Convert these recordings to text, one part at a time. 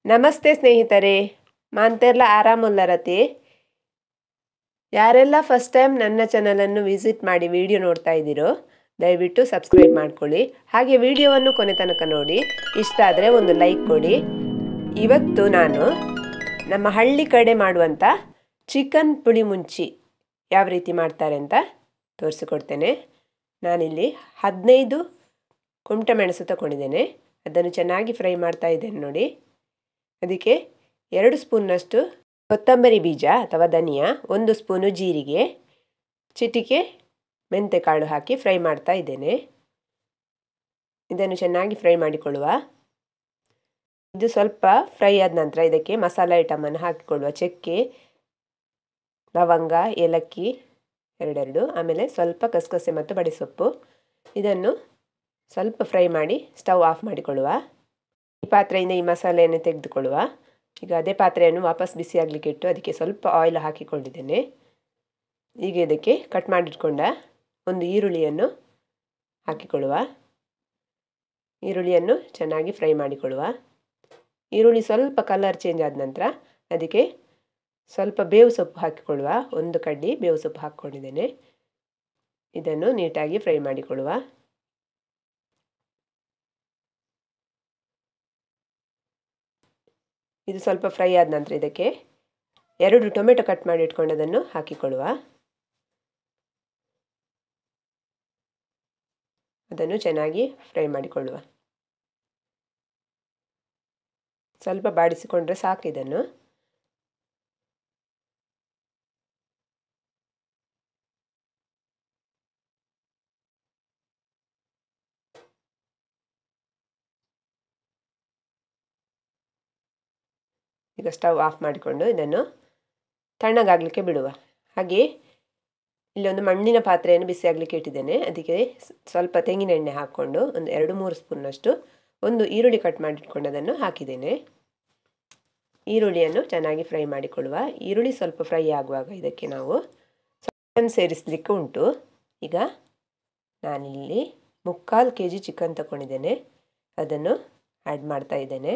ನಮಸ್ತೆ ಸ್ನೇಹಿತರೆ ಮಾಂತೆರ್ಲ ಆರಾಮುಲ್ಲರತಿ ಯಾರೆಲ್ಲ ಫಸ್ಟ್ ಟೈಮ್ ನನ್ನ ಚಾನಲನ್ನು ವಿಸಿಟ್ ಮಾಡಿ ವಿಡಿಯೋ ನೋಡ್ತಾ ಇದ್ದೀರೋ ದಯವಿಟ್ಟು ಸಬ್ಸ್ಕ್ರೈಬ್ ಮಾಡ್ಕೊಳ್ಳಿ ಹಾಗೆ ವಿಡಿಯೋವನ್ನು ಕೊನೆ ತನಕ ನೋಡಿ ಇಷ್ಟ ಆದರೆ ಒಂದು ಲೈಕ್ ಕೊಡಿ ಇವತ್ತು ನಾನು ನಮ್ಮ ಹಳ್ಳಿ ಕಡೆ ಮಾಡುವಂಥ ಚಿಕನ್ ಪುಳಿ ಮುಂಚಿ ಯಾವ ರೀತಿ ಮಾಡ್ತಾರೆ ಅಂತ ತೋರಿಸಿಕೊಡ್ತೇನೆ ನಾನಿಲ್ಲಿ ಹದಿನೈದು ಕುಮಟ ಮೆಣಸು ತಗೊಂಡಿದ್ದೇನೆ ಅದನ್ನು ಚೆನ್ನಾಗಿ ಫ್ರೈ ಮಾಡ್ತಾ ಇದ್ದೇನೆ ನೋಡಿ ಅದಕ್ಕೆ ಎರಡು ಸ್ಪೂನ್ನಷ್ಟು ಕೊತ್ತಂಬರಿ ಬೀಜ ಅಥವಾ ಧನಿಯಾ ಒಂದು ಸ್ಪೂನು ಜೀರಿಗೆ ಚಿಟಿಕೆ ಮೆಂತೆಕಾಳು ಹಾಕಿ ಫ್ರೈ ಮಾಡ್ತಾ ಇದ್ದೇನೆ ಇದನ್ನು ಚೆನ್ನಾಗಿ ಫ್ರೈ ಮಾಡಿಕೊಳ್ಳುವ ಇದು ಸ್ವಲ್ಪ ಫ್ರೈ ಆದ ನಂತರ ಇದಕ್ಕೆ ಮಸಾಲೆ ಐಟಮನ್ನು ಹಾಕಿಕೊಳ್ಳುವ ಚಕ್ಕೆ ಲವಂಗ ಏಲಕ್ಕಿ ಎರಡೆರಡು ಆಮೇಲೆ ಸ್ವಲ್ಪ ಕಸಕಸೆ ಮತ್ತು ಬಡಿಸೊಪ್ಪು ಇದನ್ನು ಸ್ವಲ್ಪ ಫ್ರೈ ಮಾಡಿ ಸ್ಟವ್ ಆಫ್ ಮಾಡಿಕೊಳ್ಳುವ ಈ ಪಾತ್ರೆಯಿಂದ ಈ ಮಸಾಲೆಯನ್ನು ತೆಗೆದುಕೊಳ್ಳುವ ಈಗ ಅದೇ ಪಾತ್ರೆಯನ್ನು ವಾಪಸ್ ಬಿಸಿ ಆಗಲಿಕ್ಕೆ ಇಟ್ಟು ಅದಕ್ಕೆ ಸ್ವಲ್ಪ ಆಯಿಲ್ ಹಾಕಿಕೊಂಡಿದ್ದೇನೆ ಈಗ ಇದಕ್ಕೆ ಕಟ್ ಮಾಡಿಟ್ಕೊಂಡ ಒಂದು ಈರುಳ್ಳಿಯನ್ನು ಹಾಕಿಕೊಳ್ಳುವ ಈರುಳ್ಳಿಯನ್ನು ಚೆನ್ನಾಗಿ ಫ್ರೈ ಮಾಡಿಕೊಳ್ಳುವ ಈರುಳ್ಳಿ ಸ್ವಲ್ಪ ಕಲರ್ ಚೇಂಜ್ ಆದ ನಂತರ ಅದಕ್ಕೆ ಸ್ವಲ್ಪ ಬೇವು ಸೊಪ್ಪು ಹಾಕಿಕೊಳ್ಳುವ ಒಂದು ಕಡ್ಡಿ ಬೇವು ಸೊಪ್ಪು ಹಾಕ್ಕೊಂಡಿದ್ದೇನೆ ಇದನ್ನು ನೀಟಾಗಿ ಫ್ರೈ ಮಾಡಿಕೊಳ್ಳುವ ಇದು ಸ್ವಲ್ಪ ಫ್ರೈ ಆದ ನಂತರ ಇದಕ್ಕೆ ಎರಡು ಟೊಮೆಟೊ ಕಟ್ ಮಾಡಿ ಇಟ್ಕೊಂಡದನ್ನು ಹಾಕಿಕೊಳ್ಳುವ ಅದನ್ನು ಚೆನ್ನಾಗಿ ಫ್ರೈ ಮಾಡಿಕೊಳ್ಳುವ ಸ್ವಲ್ಪ ಬಾಡಿಸಿಕೊಂಡ್ರೆ ಸಾಕು ಇದನ್ನು ಈಗ ಸ್ಟವ್ ಆಫ್ ಮಾಡಿಕೊಂಡು ಇದನ್ನು ತಣ್ಣಗಾಗಲಿಕ್ಕೆ ಬಿಡುವ ಹಾಗೆ ಇಲ್ಲೊಂದು ಮಣ್ಣಿನ ಪಾತ್ರೆಯನ್ನು ಬಿಸಿ ಆಗಲಿಕ್ಕೆ ಇಟ್ಟಿದ್ದೇನೆ ಅದಕ್ಕೆ ಸ್ವಲ್ಪ ತೆಂಗಿನ ಎಣ್ಣೆ ಹಾಕ್ಕೊಂಡು ಒಂದು ಎರಡು ಮೂರು ಸ್ಪೂನ್ನಷ್ಟು ಒಂದು ಈರುಳ್ಳಿ ಕಟ್ ಮಾಡಿಟ್ಕೊಂಡು ಅದನ್ನು ಹಾಕಿದ್ದೇನೆ ಈರುಳ್ಳಿಯನ್ನು ಚೆನ್ನಾಗಿ ಫ್ರೈ ಮಾಡಿಕೊಳ್ಳುವ ಈರುಳ್ಳಿ ಸ್ವಲ್ಪ ಫ್ರೈ ಆಗುವಾಗ ಇದಕ್ಕೆ ನಾವು ಚಿಕನ್ ಸೇರಿಸಲಿಕ್ಕೆ ಉಂಟು ಈಗ ನಾನಿಲ್ಲಿ ಮುಕ್ಕಾಲು ಕೆ ಜಿ ಚಿಕನ್ ತಗೊಂಡಿದ್ದೇನೆ ಅದನ್ನು ಆ್ಯಡ್ ಮಾಡ್ತಾ ಇದ್ದೇನೆ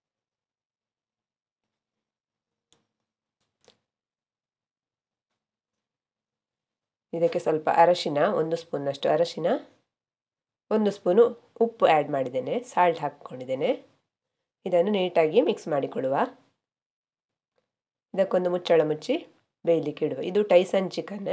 ಇದಕ್ಕೆ ಸ್ವಲ್ಪ ಅರಶಿನ ಒಂದು ಸ್ಪೂನ್ನಷ್ಟು ಅರಶಿನ ಒಂದು ಸ್ಪೂನು ಉಪ್ಪು ಆ್ಯಡ್ ಮಾಡಿದ್ದೇನೆ ಸಾಲ್ಟ್ ಹಾಕ್ಕೊಂಡಿದ್ದೇನೆ ಇದನ್ನು ನೀಟಾಗಿ ಮಿಕ್ಸ್ ಮಾಡಿಕೊಳ್ಳುವ ಇದಕ್ಕೊಂದು ಮುಚ್ಚಳ ಮುಚ್ಚಿ ಬೇಯಲಿಕ್ಕೆ ಇಡುವ ಇದು ಟೈಸನ್ ಚಿಕನ್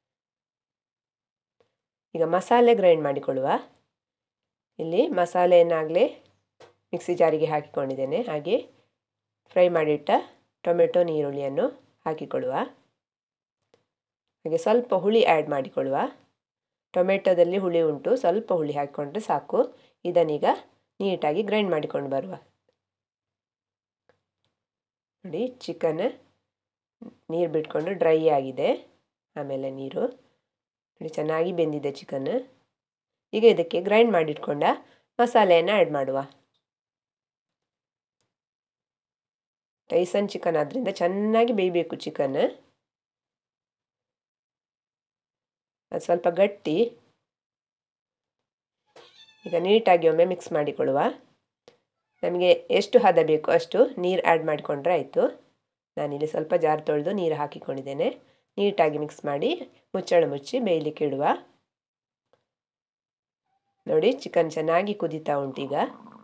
ಈಗ ಮಸಾಲೆ ಗ್ರೈಂಡ್ ಮಾಡಿಕೊಳ್ಳುವ ಇಲ್ಲಿ ಮಸಾಲೆಯನ್ನಾಗಲೇ ಮಿಕ್ಸಿ ಜಾರಿಗೆ ಹಾಕಿಕೊಂಡಿದ್ದೇನೆ ಹಾಗೆ ಫ್ರೈ ಮಾಡಿಟ್ಟ ಟೊಮೆಟೊ ನೀರುಳ್ಳಿಯನ್ನು ಹಾಕಿಕೊಳ್ಳುವ ಹಾಗೆ ಸ್ವಲ್ಪ ಹುಳಿ ಆ್ಯಡ್ ಮಾಡಿಕೊಳ್ಳುವ ಟೊಮೆಟೊದಲ್ಲಿ ಹುಳಿ ಉಂಟು ಸ್ವಲ್ಪ ಹುಳಿ ಹಾಕಿಕೊಂಡ್ರೆ ಸಾಕು ಇದನ್ನೀಗ ನೀಟಾಗಿ ಗ್ರೈಂಡ್ ಮಾಡಿಕೊಂಡು ಬರುವ ನೋಡಿ ಚಿಕನ್ ನೀರು ಬಿಟ್ಕೊಂಡು ಡ್ರೈ ಆಗಿದೆ ಆಮೇಲೆ ನೀರು ನೋಡಿ ಚೆನ್ನಾಗಿ ಬೆಂದಿದೆ ಚಿಕನ್ ಈಗ ಇದಕ್ಕೆ ಗ್ರೈಂಡ್ ಮಾಡಿಟ್ಕೊಂಡ ಮಸಾಲೆಯನ್ನು ಆ್ಯಡ್ ಮಾಡುವ ಟೈಸನ್ ಚಿಕನ್ ಆದ್ದರಿಂದ ಚೆನ್ನಾಗಿ ಬೇಯಬೇಕು ಚಿಕನ್ ಅದು ಸ್ವಲ್ಪ ಗಟ್ಟಿ ಈಗ ನೀಟಾಗಿ ಒಮ್ಮೆ ಮಿಕ್ಸ್ ಮಾಡಿಕೊಳ್ಳುವ ನಮಗೆ ಎಷ್ಟು ಹದ ಬೇಕು ಅಷ್ಟು ನೀರು ಆ್ಯಡ್ ಮಾಡಿಕೊಂಡ್ರೆ ಆಯಿತು ನಾನಿಲ್ಲಿ ಸ್ವಲ್ಪ ಜಾರ್ ತೊಳೆದು ನೀರು ಹಾಕಿಕೊಂಡಿದ್ದೇನೆ ನೀಟಾಗಿ ಮಿಕ್ಸ್ ಮಾಡಿ ಮುಚ್ಚಳ ಮುಚ್ಚಿ ಬೇಯಲಿಕ್ಕೆ ಇಡುವ ನೋಡಿ ಚಿಕನ್ ಚೆನ್ನಾಗಿ ಕುದೀತಾ ಉಂಟೀಗ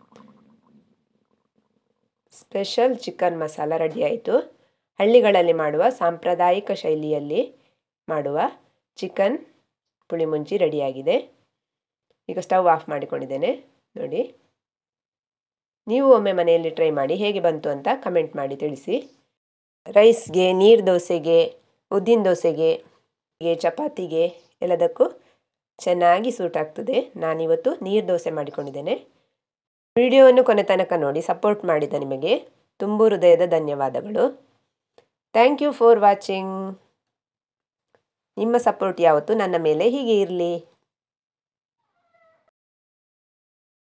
ಸ್ಪೆಷಲ್ ಚಿಕನ್ ಮಸಾಲ ರೆಡಿ ಆಯಿತು ಹಳ್ಳಿಗಳಲ್ಲಿ ಮಾಡುವ ಸಾಂಪ್ರದಾಯಿಕ ಶೈಲಿಯಲ್ಲಿ ಮಾಡುವ ಚಿಕನ್ ಪುಳಿ ಮುಂಚಿ ರೆಡಿಯಾಗಿದೆ ಈಗ ಸ್ಟವ್ ಆಫ್ ಮಾಡಿಕೊಂಡಿದ್ದೇನೆ ನೋಡಿ ನೀವು ಒಮ್ಮೆ ಮನೆಯಲ್ಲಿ ಟ್ರೈ ಮಾಡಿ ಹೇಗೆ ಬಂತು ಅಂತ ಕಮೆಂಟ್ ಮಾಡಿ ತಿಳಿಸಿ ರೈಸ್ಗೆ ನೀರು ದೋಸೆಗೆ ಉದ್ದಿನ ದೋಸೆಗೆ ಚಪಾತಿಗೆ ಎಲ್ಲದಕ್ಕೂ ಚೆನ್ನಾಗಿ ಸೂಟ್ ಆಗ್ತದೆ ನಾನಿವತ್ತು ನೀರು ದೋಸೆ ಮಾಡಿಕೊಂಡಿದ್ದೇನೆ ವಿಡಿಯೋವನ್ನು ಕೊನೆ ತನಕ ನೋಡಿ ಸಪೋರ್ಟ್ ಮಾಡಿದ ನಿಮಗೆ ತುಂಬು ಹೃದಯದ ಧನ್ಯವಾದಗಳು ಥ್ಯಾಂಕ್ ಯು ಫಾರ್ ವಾಚಿಂಗ್ ನಿಮ್ಮ ಸಪೋರ್ಟ್ ಯಾವತ್ತೂ ನನ್ನ ಮೇಲೆ ಹೀಗೆ ಇರಲಿ